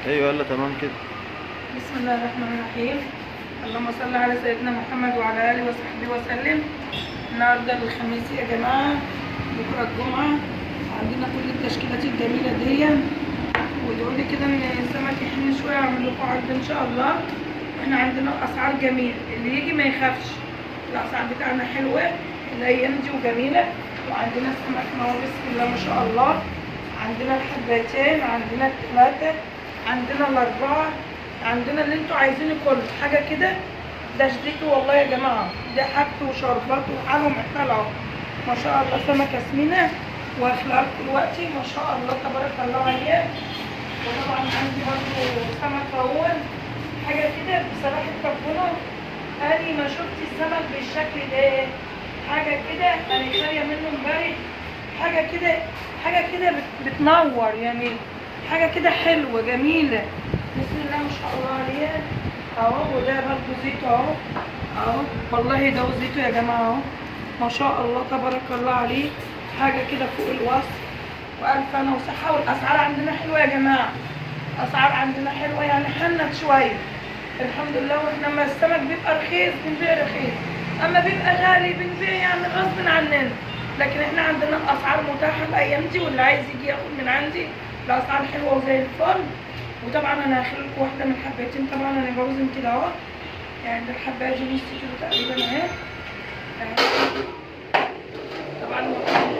ايوه يلا تمام كده بسم الله الرحمن الرحيم اللهم صل على سيدنا محمد وعلى اله وصحبه وسلم النهارده الخميس يا جماعه بكره الجمعه عندنا كل التشكيلات الجميله دي وادعوا لي كده ان السمك يحن شويه اعمل لكم عرض ان شاء الله احنا عندنا اسعار جميله اللي يجي ما يخافش الاسعار بتاعنا حلوه الايام دي وجميله وعندنا السمك ما هو بسم الله ما شاء الله عندنا الحبتين عندنا الثلاثه عندنا الاربعه عندنا اللي انتوا عايزينه كله حاجه كده ده شديته والله يا جماعه ده حاجته وشرباته وحاله محتال اهو ما شاء الله سمكه سمينه واخلاق دلوقتي ما شاء الله تبارك الله عليها وطبعا عندي برضه سمك اهو حاجه كده بصراحه ربنا قالي ما شفت السمك بالشكل ده حاجه كده انا خاليه منه امبارح حاجه كده حاجه كده بت- بتنور يعني حاجه كده حلوه جميله بسم الله ما شاء الله عليها اهو وده برضه زيته اهو اهو والله ده زيته يا جماعه اهو ما شاء الله تبارك الله عليه حاجه كده فوق الوصف والف انا وصحه والاسعار عندنا حلوه يا جماعه اسعار عندنا حلوه يعني حنت شويه الحمد لله واحنا لما السمك بيبقى رخيص بنبيع رخيص اما بيبقى غالي بنبيع يعني غصب عننا لكن احنا عندنا اسعار متاحه الايام دي واللي عايز يجي ياخد من عندي الاسعار حلوه وزي الفل وطبعا انا هخلي لكم واحده من الحبايتين طبعا انا بوزن كده اهو يعني ده الحبايه دي نص كيلو تقريبا اهي أهي. طبعا المفروض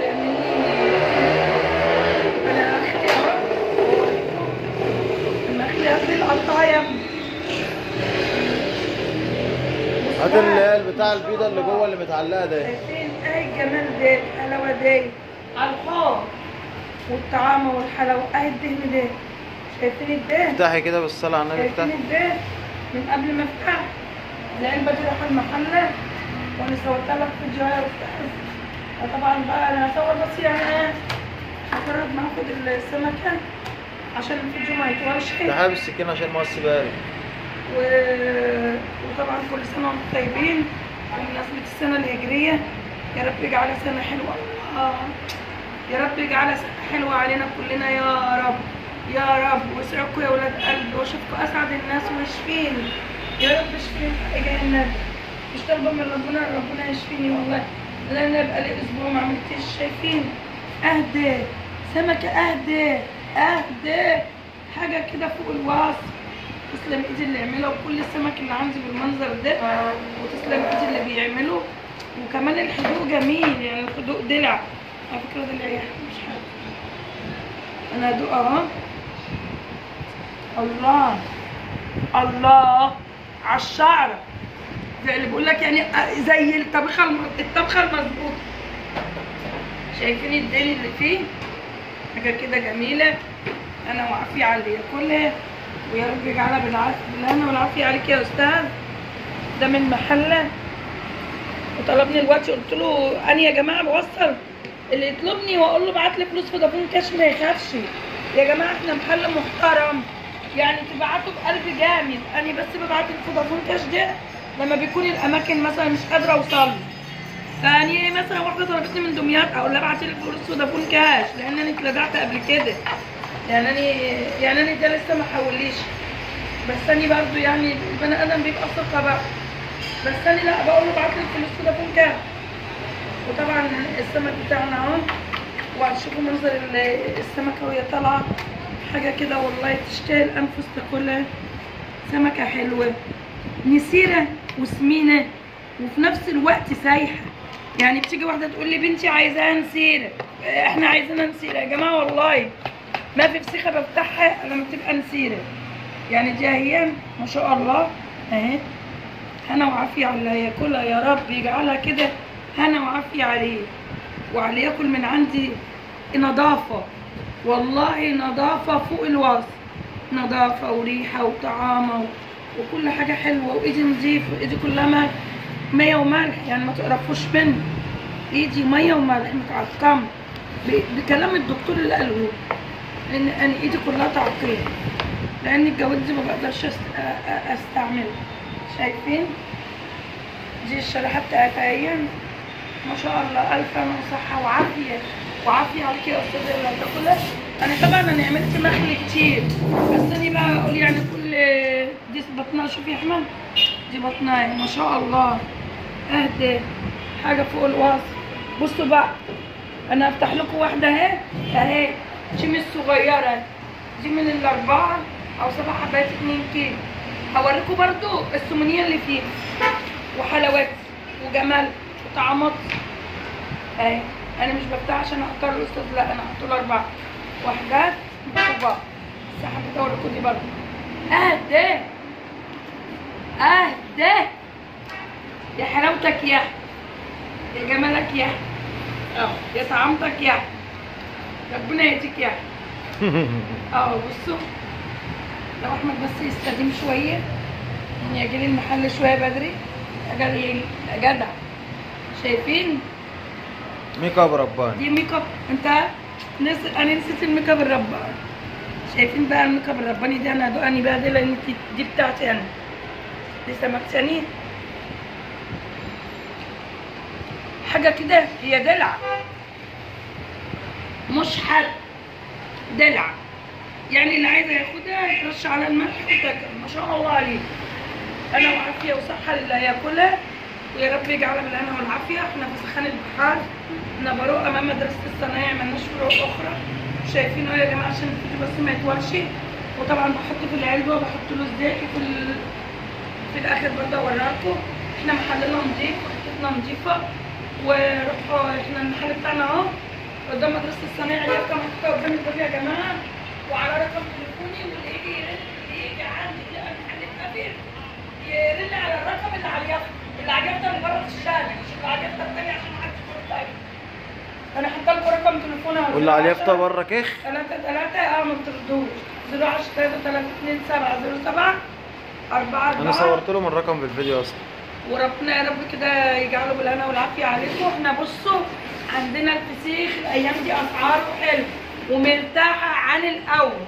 مني انا اخلي اهو لما اخلي اخلي القطايه يا ابني هات اللي هي البتاع البيضه اللي جوه اللي متعلقه ده شايفين ايه الجمال ده الحلاوه دي على الحار والطعامه والحلاوه ايه الدهن ده شايفين الدهن افتحي كده بالصلاه على النبي شايفين افتحي الدهن من قبل ما افتح العلبه دي رايحه المحله وانا صورتها لك في الجوايا وافتحت وطبعا بقى انا هصور بس يعني ايه مجرد ما اخد السمكه عشان الفيديو ما يطولش افتحيها بالسكينه عشان ما بارد و... وطبعا كل سنه وانتم طيبين بمناسبه السنه الهجريه يا رب يجعلها سنه حلوه آه. يا رب يجعلها سنه حلوه علينا كلنا يا رب يا رب ويسعدكم يا ولاد قلبي واشوفكم اسعد الناس ويشفيني يا رب اشفيني في حاجه النبي مش طالبه من ربنا ربنا يشفيني والله لان انا بقالي اسبوع ما عملتش شايفين اهدى سمكه اهدى اهدى حاجه كده فوق الوصف تسلم ايدي اللي يعملها وكل السمك اللي عندي بالمنظر ده وتسلم ايدي اللي بيعمله وكمان الحدوق جميل يعني الحدوق دلع على فكره دلع يا أحمد، مش حاجه انا هدوق اهو الله الله على الشعره زي اللي بقول لك يعني زي الطبخه الم- الطبخه المظبوطه شايفين الديل اللي فيه حاجه كده جميله انا وعافيه على اللي ياكلها ويا رب يجعلها بالعافيه بالهنا والعافيه عليك يا استاذ ده من محله وطلبني دلوقتي قلت له انا يا جماعه بوصل اللي يطلبني واقول له ابعت لي فلوس فودافون كاش ما يخافش يا جماعه احنا محل محترم يعني تبعته بقلب جامد انا بس ببعت الفودافون كاش ده لما بيكون الاماكن مثلا مش قادره اوصل فاني مثلا واحده طلبتني من دمياط اقول لها ابعتي لي فلوس فودافون كاش لان انا اتلدعت قبل كده يعني انا يعني انا ده لسه ما حوليش بس انا برضو يعني البني ادم بيبقى ثقه بقى بس انا لا بقول له ابعت لي الفلوس فودافون كاش وطبعا السمك بتاعنا اهو وهتشوفوا منظر ال- السمكه وهي طالعه حاجه كده والله تشتهي الانفس تاكلها سمكه حلوه نسيره وسمينه وفي نفس الوقت سايحه يعني بتيجي واحده تقول لي بنتي عايزاها نسيره احنا عايزينها نسيره يا جماعه والله ما في فسيخه بفتحها لما بتبقى نسيره يعني دي اهي ما شاء الله اهي هنا وعافيه على اللي هياكلها يا رب يجعلها كده هنا وعافيه عليه وعلى ياكل من عندي نظافه والله نظافه فوق الوصف نظافه وريحه وطعامه و- وكل حاجه حلوه وايدي نظيفه ايدي كلها ملح ميه وملح يعني ما تقرفوش مني ايدي ميه وملح متعقمه ب- بكلام الدكتور اللي قاله ان انا ايدي كلها تعقيم لان الجواد دي ما بقدرش أست- أ- أ- استعملها شايفين دي الشريحه بتاعتها اهي ما شاء الله الف انا وصحه وعافيه وعافيه عليك يا استاذه اللي هتاكلها انا طبعا انا عملت مخلي كتير بس انا بقى اقول يعني كل دي بطنها شوفي يا احمد دي بطنها ما شاء الله اهدى حاجه فوق الوصف بصوا بقى انا افتح لكم واحده اهي اهي دي من الصغيره دي من الاربعه او سبع حبات 2 كيلو هوريكم برضو السمنيه اللي فيه وحلاوات وجمال وطعمات اهي انا مش بفتح عشان اختار الاستاذ لا انا هحط له اربعه وحدات مكتوبات بس حبيت اوريكم دي برضو اهدى اهدى يا حلاوتك يا يا جمالك يا اه يا طعامتك يا ربنا يهديك يا اه بصوا لو احمد بس يستخدم شويه يعني يجي لي المحل شويه بدري اجي جدع شايفين ميك اب رباني دي ميك اب انت نس... انا نسيت الميك اب الرباني شايفين بقى الميك اب الرباني دي انا هدوقني بقى دي لان دي, دي بتاعتي انا لسه مكسانين حاجه كده هي دلع مش حل دلع يعني اللي عايزه ياخدها يرش على الملح وتاكل ما شاء الله عليه انا وعافيه وصحه لله ياكلها ويا رب يجعلها بالهنا والعافيه احنا في سخان البحار احنا بروق امام مدرسه الصنايع مالناش فروع اخرى شايفين اهو يا جماعه عشان الفيديو بس ما يطولش وطبعا بحط في العلبه وبحط له الزيت في ال... في الاخر برضه اوريكم احنا محلنا نضيف وحتتنا نضيفه وروحوا احنا المحل بتاعنا اهو قدام مدرسه الصنايع اللي كان محطوطه قدام الباب يا جماعه وعلى رقم تليفوني واللي يجي يرن اللي يجي عندي اللي انا محل الكبير يرن على الرقم اللي على اليافطه اللي على اليافطه اللي بره الشارع مش اللي على اليافطه الثانيه عشان ما حدش يقول طيب انا حاطه لكم رقم تليفوني اهو واللي على اليافطه بره كيخ ثلاثة ثلاثة اه ما بتردوش 010 3 3 2 7 0 7 4 4 انا صورت لهم الرقم في الفيديو اصلا وربنا يا رب كده يجعله بالهنا والعافيه عليكم احنا بصوا عندنا الفسيخ الايام دي اسعاره حلو ومرتاحه عن الاول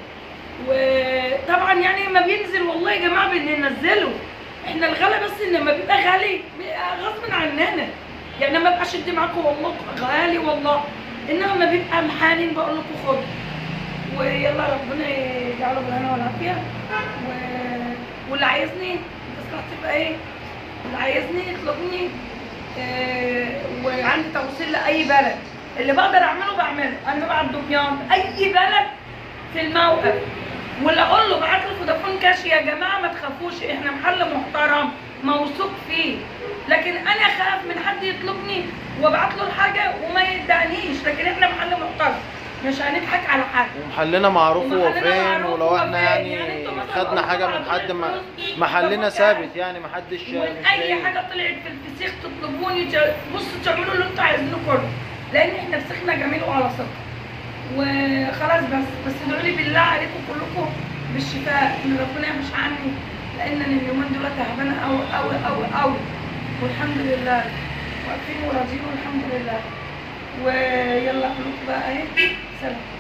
وطبعا يعني ما بينزل والله يا جماعه بننزله احنا الغلا بس ان لما بيبقى غالي بيبقى غصب عننا يعني ما بقاش ادي معاكم والله غالي والله انما ما بيبقى محانين بقول لكم خدوا ويلا ربنا يجعله بالهنا والعافيه و... واللي عايزني انت تبقى ايه اللي عايزني يطلبني آه وعندي توصيل لاي بلد اللي بقدر اعمله بعمله انا ببعت دمياط اي بلد في الموقف واللي اقول له بعت له فودافون كاش يا جماعه ما تخافوش احنا محل محترم موثوق فيه لكن انا اخاف من حد يطلبني وابعت له الحاجه وما يدعنيش لكن احنا محل محترم مش هنضحك على حد ومحلنا معروف هو ومحلنا فين معروف ولو هو احنا فين. يعني يعني انتوا مثلا خدنا لو حاجه من طلعتوا حد ما فلوس محلنا يبقى ثابت يعني محدش مش واي لاقي. حاجه طلعت في الفسيخ تطلبوني ت- بصوا تعملوا اللي انتوا عايزينه كله لان احنا فسيخنا جميل وعلى ثقه وخلاص بس بس ادعوا لي بالله عليكم كلكم بالشفاء ان ربنا يمشي عني لان انا اليومين دول تعبانه قوي قوي قوي قوي والحمد لله واقفين وراضيين والحمد لله ويلا قلوب بقى اهي سلام